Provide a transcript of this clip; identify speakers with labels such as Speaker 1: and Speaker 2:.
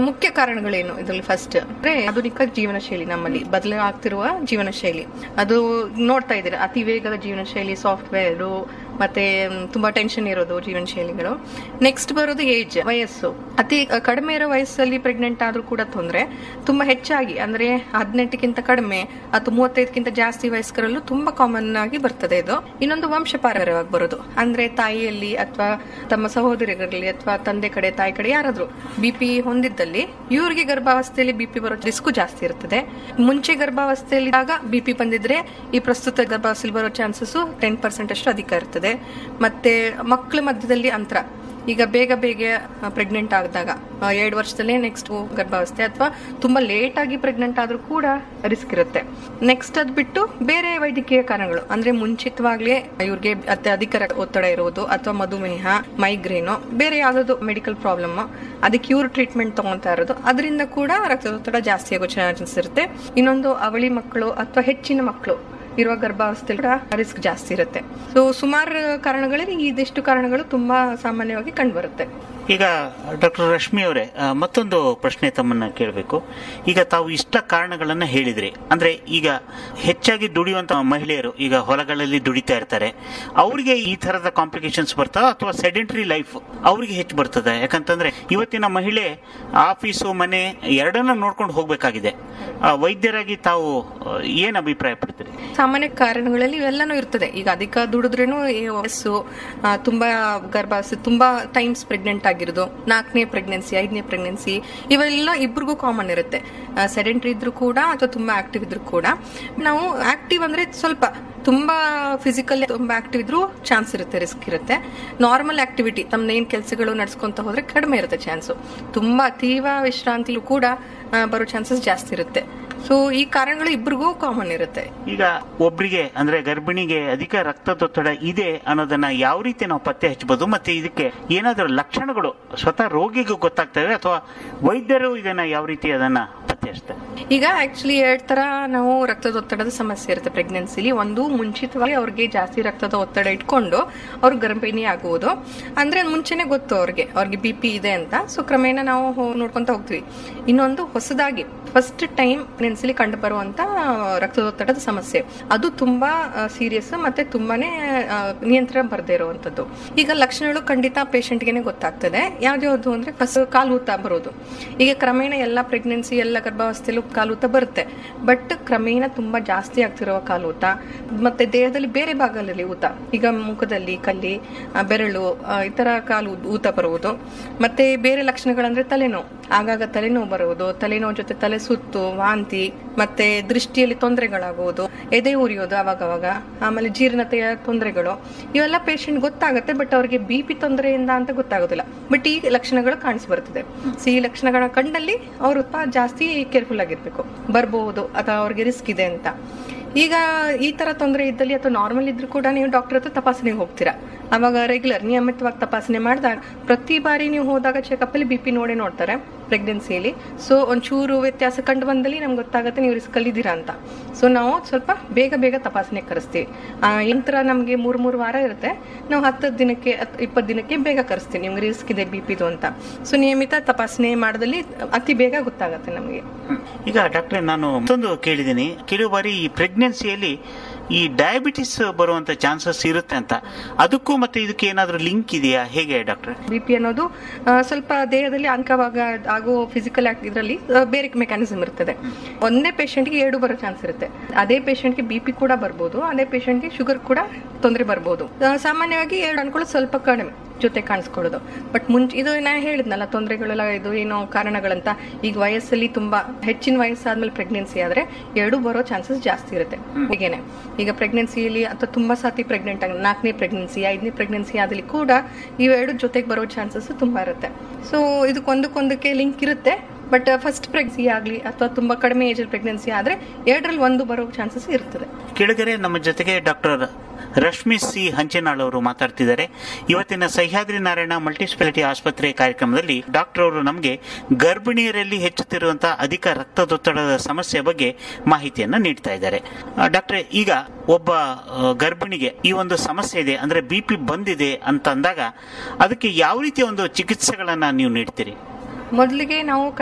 Speaker 1: ಮುಖ್ಯ ಕಾರಣಗಳೇನು ಇದರಲ್ಲಿ ಫಸ್ಟ್ ಅಂದ್ರೆ ಆಧುನಿಕ ಜೀವನ ಶೈಲಿ ನಮ್ಮಲ್ಲಿ ಬದಲಾಗ್ತಿರುವ ಜೀವನ ಶೈಲಿ ಅದು ನೋಡ್ತಾ ಇದ್ದೀರಾ ಅತಿ ವೇಗದ ಜೀವನ ಶೈಲಿ ಸಾಫ್ಟ್ವೇರ್ ಮತ್ತೆ ಮ್, ತುಂಬಾ ಟೆನ್ಷನ್ ಇರೋದು ಜೀವನ ಶೈಲಿಗಳು ನೆಕ್ಸ್ಟ್ ಬರೋದು ಏಜ್ ವಯಸ್ಸು ಅತಿ ಕಡಿಮೆ ಇರೋ ವಯಸ್ಸಲ್ಲಿ ಪ್ರೆಗ್ನೆಂಟ್ ಆದ್ರೂ ಕೂಡ ತೊಂದ್ರೆ ತುಂಬಾ ಹೆಚ್ಚಾಗಿ ಅಂದ್ರೆ ಹದಿನೆಂಟಕ್ಕಿಂತ ಕಡಿಮೆ ಅಥವಾ ಮೂವತ್ತೈದಕ್ಕಿಂತ ಜಾಸ್ತಿ ವಯಸ್ಕರಲ್ಲೂ ತುಂಬಾ ಕಾಮನ್ ಆಗಿ ಬರ್ತದೆ ಇದು ಇನ್ನೊಂದು ವಂಶಪಾರಂಪರ್ಯವಾಗಿ ಬರೋದು ಅಂದ್ರೆ ತಾಯಿಯಲ್ಲಿ ಅಥವಾ ತಮ್ಮ ಸಹೋದರಿಗಳಲ್ಲಿ ಅಥವಾ ತಂದೆ ಕಡೆ ತಾಯಿ ಕಡೆ ಯಾರಾದ್ರೂ ಬಿಪಿ ಹೊಂದಿದ್ದಲ್ಲಿ ಇವ್ರಿಗೆ ಗರ್ಭಾವಸ್ಥೆಯಲ್ಲಿ ಬಿಪಿ ಬರೋ ರಿಸ್ಕ್ ಜಾಸ್ತಿ ಇರ್ತದೆ ಮುಂಚೆ ಗರ್ಭಾವಸ್ಥೆಯಲ್ಲಿ ಆಗ ಬಿಪಿ ಬಂದಿದ್ರೆ ಈ ಪ್ರಸ್ತುತ ಗರ್ಭಾವಸ್ಥೆಯಲ್ಲಿ ಬರೋ ಚಾನ್ಸಸ್ ಟೆನ್ ಪರ್ಸೆಂಟ್ ಅಷ್ಟು ಅಧಿಕ ಇರ್ತದೆ ಮತ್ತೆ ಮಕ್ಕಳ ಮಧ್ಯದಲ್ಲಿ ಅಂತರ ಈಗ ಬೇಗ ಬೇಗ ಪ್ರೆಗ್ನೆಂಟ್ ಆದಾಗ ಆ, ಎರಡು ವರ್ಷದಲ್ಲೇ ನೆಕ್ಸ್ಟ್ ಗರ್ಭಾವಸ್ಥೆ ಅಥವಾ ತುಂಬಾ ಲೇಟ್ ಆಗಿ ಪ್ರೆಗ್ನೆಂಟ್ ಆದ್ರೂ ಕೂಡ ರಿಸ್ಕ್ ಇರುತ್ತೆ ನೆಕ್ಸ್ಟ್ ಅದ್ ಬಿಟ್ಟು ಬೇರೆ ವೈದ್ಯಕೀಯ ಕಾರಣಗಳು ಅಂದ್ರೆ ಮುಂಚಿತವಾಗ್ಲೇ ಇವ್ರಿಗೆ ಅತಿ ಅಧಿಕ ರಕ್ತ ಒತ್ತಡ ಇರೋದು ಅಥವಾ ಮಧುಮೇಹ ಮೈಗ್ರೇನು ಬೇರೆ ಯಾವ್ದಾದ್ರು ಮೆಡಿಕಲ್ ಪ್ರಾಬ್ಲಮ್ ಅದಕ್ಕೆ ಇವ್ರು ಟ್ರೀಟ್ಮೆಂಟ್ ತಗೊಂತಾ ಇರೋದು ಅದರಿಂದ ಕೂಡ ರಕ್ತದೊತ್ತಡ ಜಾಸ್ತಿ ಆಗೋ ಚಾನ್ಸಸ್ ಇರುತ್ತೆ ಇನ್ನೊಂದು ಅವಳಿ ಮಕ್ಕಳು ಅಥವಾ ಹೆಚ್ಚಿನ ಮಕ್ಕಳು ಇರುವ ಗರ್ಭಾವಸ್ಥೆ ಕೂಡ ರಿಸ್ಕ್ ಜಾಸ್ತಿ ಇರುತ್ತೆ ಸೊ ಸುಮಾರು ಕಾರಣಗಳಲ್ಲಿ ಇದಿಷ್ಟು ಕಾರಣಗಳು ತುಂಬಾ ಸಾಮಾನ್ಯವಾಗಿ ಕಂಡುಬರುತ್ತೆ
Speaker 2: ಈಗ ಡಾಕ್ಟರ್ ರಶ್ಮಿ ಅವರೇ ಆ, ಮತ್ತೊಂದು ಪ್ರಶ್ನೆ ತಮ್ಮನ್ನ ಕೇಳಬೇಕು ಈಗ ತಾವು ಇಷ್ಟ ಕಾರಣಗಳನ್ನ ಹೇಳಿದ್ರಿ ಅಂದ್ರೆ ಈಗ ಹೆಚ್ಚಾಗಿ ದುಡಿಯುವಂತ ಮಹಿಳೆಯರು ಈಗ ಹೊಲಗಳಲ್ಲಿ ದುಡಿತಾ ಇರ್ತಾರೆ ಅವರಿಗೆ ಈ ತರದ ಕಾಂಪ್ಲಿಕೇಶನ್ಸ್ ಬರ್ತಾವ ಅಥವಾ ಸೆಡೆಂಟರಿ ಲೈಫ್ ಅವರಿಗೆ ಹೆಚ್ಚು ಬರ್ತದೆ ಯಾಕಂತಂದ್ರೆ ಇವತ್ತಿನ ಮಹಿಳೆ ಆಫೀಸು ಮನೆ ಎರಡನ್ನ ನೋಡ್ಕೊಂಡು ಹೋಗ್ಬೇಕಾಗಿದೆ ಆ, ವೈದ್ಯರಾಗಿ ತಾವು ಆ, ಏನ್ ಅಭಿಪ್ರಾಯ ಪಡ್ತೀರಿ
Speaker 1: ಸಾಮಾನ್ಯ ಕಾರಣಗಳಲ್ಲಿ ಇವೆಲ್ಲನೂ ಇರ್ತದೆ ಈಗ ಅಧಿಕ ದುಡಿದ್ರೇನು ಈ ವಯಸ್ಸು ಆ, ತುಂಬಾ ಗರ್ಭಾವಸ್ಥೆ ತುಂಬಾ ಟೈಮ್ಸ್ ಪ್ರೆಗ್ನೆಂಟ್ ಆಗಿರೋದು ನಾಲ್ಕನೇ ಪ್ರೆಗ್ನೆನ್ಸಿ ಐದನೇ ಪ್ರೆಗ್ನೆನ್ಸಿ ಇವೆಲ್ಲ ಇಬ್ರಿಗೂ ಕಾಮನ್ ಇರುತ್ತೆ ಸೆಡೆಂಟ್ರಿ ಇದ್ರು ಕೂಡ ಅಥವಾ ತುಂಬಾ ಆಕ್ಟಿವ್ ಇದ್ರು ಕೂಡ ನಾವು ಆಕ್ಟಿವ್ ಅಂದ್ರೆ ಸ್ವಲ್ಪ ತುಂಬಾ ಫಿಸಿಕಲ್ ತುಂಬಾ ಆಕ್ಟಿವ್ ಇದ್ರೂ ಚಾನ್ಸ್ ಇರುತ್ತೆ ರಿಸ್ಕ್ ಇರುತ್ತೆ ನಾರ್ಮಲ್ ಆಕ್ಟಿವಿಟಿ ತಮ್ಮ ಏನ್ ಕೆಲಸಗಳು ನಡ್ಸ್ಕೊಂತ ಹೋದ್ರೆ ಕಡಿಮೆ ಇರುತ್ತೆ ಚಾನ್ಸ್ ತುಂಬಾ ತೀವ್ರ ವಿಶ್ರಾಂತಿಲೂ ಕೂಡ ಆ, ಬರೋ ಚಾನ್ಸಸ್ ಜಾಸ್ತಿ ಇರುತ್ತೆ ಸೊ ಈ ಕಾರಣಗಳು ಇಬ್ರಿಗೂ ಕಾಮನ್ ಇರುತ್ತೆ
Speaker 2: ಈಗ ಒಬ್ರಿಗೆ ಅಂದ್ರೆ ಗರ್ಭಿಣಿಗೆ ಅಧಿಕ ರಕ್ತದೊತ್ತಡ ಇದೆ ಅನ್ನೋದನ್ನ ಯಾವ ರೀತಿ ನಾವು ಪತ್ತೆ ಹಚ್ಚಬಹುದು ಮತ್ತೆ ಇದಕ್ಕೆ ಏನಾದರೂ ಲಕ್ಷಣಗಳು ಸ್ವತಃ ರೋಗಿಗೂ ಗೊತ್ತಾಗ್ತವೆ ಅಥವಾ ವೈದ್ಯರು ಇದನ್ನ ಯಾವ ರೀತಿ ಅದನ್ನ ಪತ್ತೆ ಹಚ್ತಾರೆ
Speaker 1: ಈಗ ಆಕ್ಚುಲಿ ಎರಡ್ ತರ ನಾವು ರಕ್ತದೊತ್ತಡದ ಸಮಸ್ಯೆ ಇರುತ್ತೆ ಪ್ರೆಗ್ನೆನ್ಸಿಲಿ ಒಂದು ಮುಂಚಿತವಾಗಿ ಅವ್ರಿಗೆ ಜಾಸ್ತಿ ರಕ್ತದ ಒತ್ತಡ ಇಟ್ಕೊಂಡು ಅವ್ರು ಗರ್ಭಿಣಿ ಆಗುವುದು ಅಂದ್ರೆ ಮುಂಚೆನೆ ಗೊತ್ತು ಅವ್ರಿಗೆ ಅವ್ರಿಗೆ ಬಿ ಪಿ ಇದೆ ಅಂತ ಸೊ ಕ್ರಮೇಣ ನಾವು ಹೋ- ನೋಡ್ಕೊಂತ ಹೋಗ್ತೀವಿ ಇನ್ನೊಂದು ಹೊಸದಾಗಿ ಫಸ್ಟ್ ಟೈಮ್ ಪ್ರೆಗ್ನೆನ್ಸಿಲಿ ಕಂಡು ಬರುವಂತ ರಕ್ತದೊತ್ತಡದ ಸಮಸ್ಯೆ ಅದು ತುಂಬಾ ಸೀರಿಯಸ್ ಮತ್ತೆ ತುಂಬಾನೇ ಆ, ನಿಯಂತ್ರಣ ಬರದೇ ಇರುವಂತದ್ದು ಈಗ ಲಕ್ಷಣಗಳು ಖಂಡಿತ ಪೇಷಂಟ್ಗೆನೆ ಗೊತ್ತಾಗ್ತದೆ ಯಾವ್ದ್ಯಾವ್ದು ಅಂದ್ರೆ ಫಸ್ಟ್ ಕಾಲೂತ ಬರೋದು ಈಗ ಕ್ರಮೇಣ ಎಲ್ಲ ಪ್ರೆಗ್ನೆನ್ಸಿ ಎಲ್ಲ ಗರ್ಭಾವಸ್ಥೆಯಲ್ಲೂ ಕಾಲೂತ ಬರುತ್ತೆ ಬಟ್ ಕ್ರಮೇಣ ತುಂಬಾ ಜಾಸ್ತಿ ಆಗ್ತಿರುವ ಕಾಲೂತ ಮತ್ತೆ ದೇಹದಲ್ಲಿ ಬೇರೆ ಭಾಗದಲ್ಲಿ ಊತ ಈಗ ಮುಖದಲ್ಲಿ ಕಲ್ಲಿ ಆ, ಬೆರಳು ಆ, ಈ ತರ ಕಾಲು ಊತ ಬರುವುದು ಮತ್ತೆ ಬೇರೆ ಲಕ್ಷಣಗಳಂದ್ರೆ ತಲೆನೋವು ಆಗಾಗ ತಲೆನೋವು ಬರುವುದು ತಲೆನೋವು ಜೊತೆ ತಲೆ ಸುತ್ತು ವಾಂತಿ ಮತ್ತೆ ದೃಷ್ಟಿಯಲ್ಲಿ ತೊಂದರೆಗಳಾಗುವುದು ಎದೆ ಉರಿಯೋದು ಅವಾಗವಾಗ ಆಮೇಲೆ ಜೀರ್ಣತೆಯ ತೊಂದರೆಗಳು ಇವೆಲ್ಲ ಪೇಷಂಟ್ ಗೊತ್ತಾಗುತ್ತೆ ಬಟ್ ಅವ್ರಿಗೆ ಬಿ ಪಿ ತೊಂದರೆಯಿಂದ ಅಂತ ಗೊತ್ತಾಗೋದಿಲ್ಲ ಬಟ್ ಈ ಲಕ್ಷಣಗಳು ಕಾಣಿಸ್ ಬರ್ತದೆ ಸೊ ಈ ಲಕ್ಷಣಗಳ ಕಂಡಲ್ಲಿ ಅವರು ಜಾಸ್ತಿ ಕೇರ್ಫುಲ್ ಆಗಿರ್ಬೇಕು ಬರ್ಬಹುದು ಅಥವಾ ಅವ್ರಿಗೆ ರಿಸ್ಕ್ ಇದೆ ಅಂತ ಈಗ ಈ ತರ ತೊಂದರೆ ಇದ್ದಲ್ಲಿ ಅಥವಾ ನಾರ್ಮಲ್ ಇದ್ರೂ ಕೂಡ ನೀವು ಡಾಕ್ಟರ್ ಹತ್ರ ತಪಾಸಣೆಗೆ ಹೋಗ್ತೀರಾ ಅವಾಗ ರೆಗ್ಯುಲರ್ ನಿಯಮಿತವಾಗಿ ತಪಾಸಣೆ ಮಾಡಿದಾಗ ಪ್ರತಿ ಬಾರಿ ನೀವು ಹೋದಾಗ ಚೆಕಪ್ ಅಲ್ಲಿ ಬಿ ಪಿ ನೋಡೇ ನೋಡ್ತಾರೆ ಪ್ರೆಗ್ನೆನ್ಸಿಯಲ್ಲಿ ಸೊ ಒಂಚೂರು ವ್ಯತ್ಯಾಸ ಕಂಡು ಬಂದಲ್ಲಿ ನಮ್ಗೆ ಗೊತ್ತಾಗುತ್ತೆ ನೀವು ರಿಸ್ಕ್ ಅಲ್ಲಿ ಇದ್ದೀರಾ ಅಂತ ಸೊ ನಾವು ಸ್ವಲ್ಪ ಬೇಗ ಬೇಗ ತಪಾಸಣೆ ಕರೆಸ್ತೀವಿ ಆ ಯಂತ್ರ ನಮಗೆ ಮೂರ್ ಮೂರು ವಾರ ಇರುತ್ತೆ ನಾವು ಹತ್ತು ದಿನಕ್ಕೆ ಇಪ್ಪತ್ತು ದಿನಕ್ಕೆ ಬೇಗ ಕರೆಸ್ತೀವಿ ನಿಮ್ಗೆ ರಿಸ್ಕ್ ಇದೆ ಬಿ ಪಿದು ಅಂತ ಸೊ ನಿಯಮಿತ ತಪಾಸಣೆ ಮಾಡದಲ್ಲಿ ಅತಿ ಬೇಗ ಗೊತ್ತಾಗುತ್ತೆ ನಮಗೆ
Speaker 2: ಈಗ ಡಾಕ್ಟ್ರೆ ನಾನು ಮತ್ತೊಂದು ಕೇಳಿದ್ದೀನಿ ಕೆಲವು ಬಾರಿ ಈ ಪ್ರೆಗ್ನೆನ್ಸಿಯಲ್ಲಿ ಈ ಡಯಾಬಿಟಿಸ್ ಬರುವಂತ ಚಾನ್ಸಸ್ ಇರುತ್ತೆ ಅಂತ ಅದಕ್ಕೂ ಮತ್ತೆ ಇದಕ್ಕೆ ಏನಾದರೂ ಲಿಂಕ್ ಇದೆಯಾ ಹೇಗೆ ಡಾಕ್ಟ್ರೆ
Speaker 1: ಬಿ ಪಿ ಅನ್ನೋದು ಆ, ಸ್ವಲ್ಪ ದೇಹದಲ್ಲಿ ಅಂಕವಾಗ ಆಗೋ ಫಿಸಿಕಲ್ ಆಕ್ಟ್ ಇದರಲ್ಲಿ ಬೇರೆ ಮೆಕ್ಯಾನಿಸಮ್ ಇರ್ತದೆ ಒಂದೇ ಪೇಷಂಟ್ಗೆ ಎರಡು ಬರೋ ಚಾನ್ಸ್ ಇರುತ್ತೆ ಅದೇ ಪೇಷಂಟ್ಗೆ ಬಿ ಪಿ ಕೂಡ ಬರ್ಬೋದು ಅದೇ ಪೇಷಂಟ್ಗೆ ಶುಗರ್ ಕೂಡ ತೊಂದರೆ ಬರ್ಬೋದು ಆ, ಸಾಮಾನ್ಯವಾಗಿ ಎರಡು ಅನ್ಕೊಳ್ಳೋದು ಸ್ವಲ್ಪ ಕಡಿಮೆ ಜೊತೆ ಕಾಣಿಸ್ಕೊಳ್ಳೋದು ಬಟ್ ಮುಂಚೆ ಇದು ನಾ ಹೇಳಿದ್ನಲ್ಲ ತೊಂದರೆಗಳೆಲ್ಲ ಇದು ಏನೋ ಕಾರಣಗಳಂತ ಈಗ ವಯಸ್ಸಲ್ಲಿ ತುಂಬಾ ಹೆಚ್ಚಿನ ವಯಸ್ಸಾದ್ಮೇಲೆ ಪ್ರೆಗ್ನೆನ್ಸಿ ಆದ್ರೆ ಎರಡು ಬರೋ ಚಾನ್ಸಸ್ ಜಾಸ್ತಿ ಇರುತ್ತೆ ಹೀಗೇನೆ ಈಗ ಪ್ರೆಗ್ನೆನ್ಸಿಯಲ್ಲಿ ಅಥವಾ ತುಂಬಾ ಸಾತಿ ಪ್ರೆಗ್ನೆಂಟ್ ಆಗಿ ನಾಲ್ಕನೇ ಪ್ರೆಗ್ನೆನ್ಸಿ ಐದನೇ ಪ್ರೆಗ್ನೆನ್ಸಿ ಆದಲ್ಲಿ ಕೂಡ ಇವೆರಡು ಜೊತೆಗೆ ಬರೋ ಚಾನ್ಸಸ್ ತುಂಬಾ ಇರುತ್ತೆ ಸೊ ಇದಕ್ಕೊಂದಕ್ಕೊಂದಕ್ಕೆ ಲಿಂಕ್ ಇರುತ್ತೆ ಬಟ್ ಫಸ್ಟ್ ಪ್ರೆಗ್ನೆನ್ಸಿ ಆಗಲಿ ಅಥವಾ ತುಂಬಾ ಕಡಿಮೆ ಏಜ್ ಪ್ರೆಗ್ನೆನ್ಸಿ ಆದ್ರೆ ಎರಡರಲ್ಲಿ ಒಂದು ಬರೋ ಚಾನ್ಸಸ್ ಇರ್ತದೆ
Speaker 2: ಕೆಳಗರೆ ನಮ್ಮ ಜೊತೆಗೆ ಡಾಕ್ಟರ್ ರಶ್ಮಿ ಸಿ ಹಂಚನಾಳ್ ಅವರು ಮಾತಾಡ್ತಿದ್ದಾರೆ ಇವತ್ತಿನ ಸಹ್ಯಾದ್ರಿ ನಾರಾಯಣ ಮಲ್ಟಿಸ್ಪೆಷಾಲಿಟಿ ಆಸ್ಪತ್ರೆ ಕಾರ್ಯಕ್ರಮದಲ್ಲಿ ಡಾಕ್ಟರ್ ಅವರು ನಮಗೆ ಗರ್ಭಿಣಿಯರಲ್ಲಿ ಹೆಚ್ಚುತ್ತಿರುವಂತಹ ಅಧಿಕ ರಕ್ತದೊತ್ತಡದ ಸಮಸ್ಯೆ ಬಗ್ಗೆ ಮಾಹಿತಿಯನ್ನ ನೀಡ್ತಾ ಇದ್ದಾರೆ ಆ, ಡಾಕ್ಟ್ರೆ ಈಗ ಒಬ್ಬ ಆ, ಗರ್ಭಿಣಿಗೆ ಈ ಒಂದು ಸಮಸ್ಯೆ ಇದೆ ಅಂದ್ರೆ ಬಿ ಪಿ ಬಂದಿದೆ ಅಂತ ಅಂದಾಗ ಅದಕ್ಕೆ ಯಾವ ರೀತಿಯ ಒಂದು ಚಿಕಿತ್ಸೆಗಳನ್ನ ನೀವು ನೀಡ್ತೀರಿ
Speaker 1: ಮೊದಲಿಗೆ ನಾವು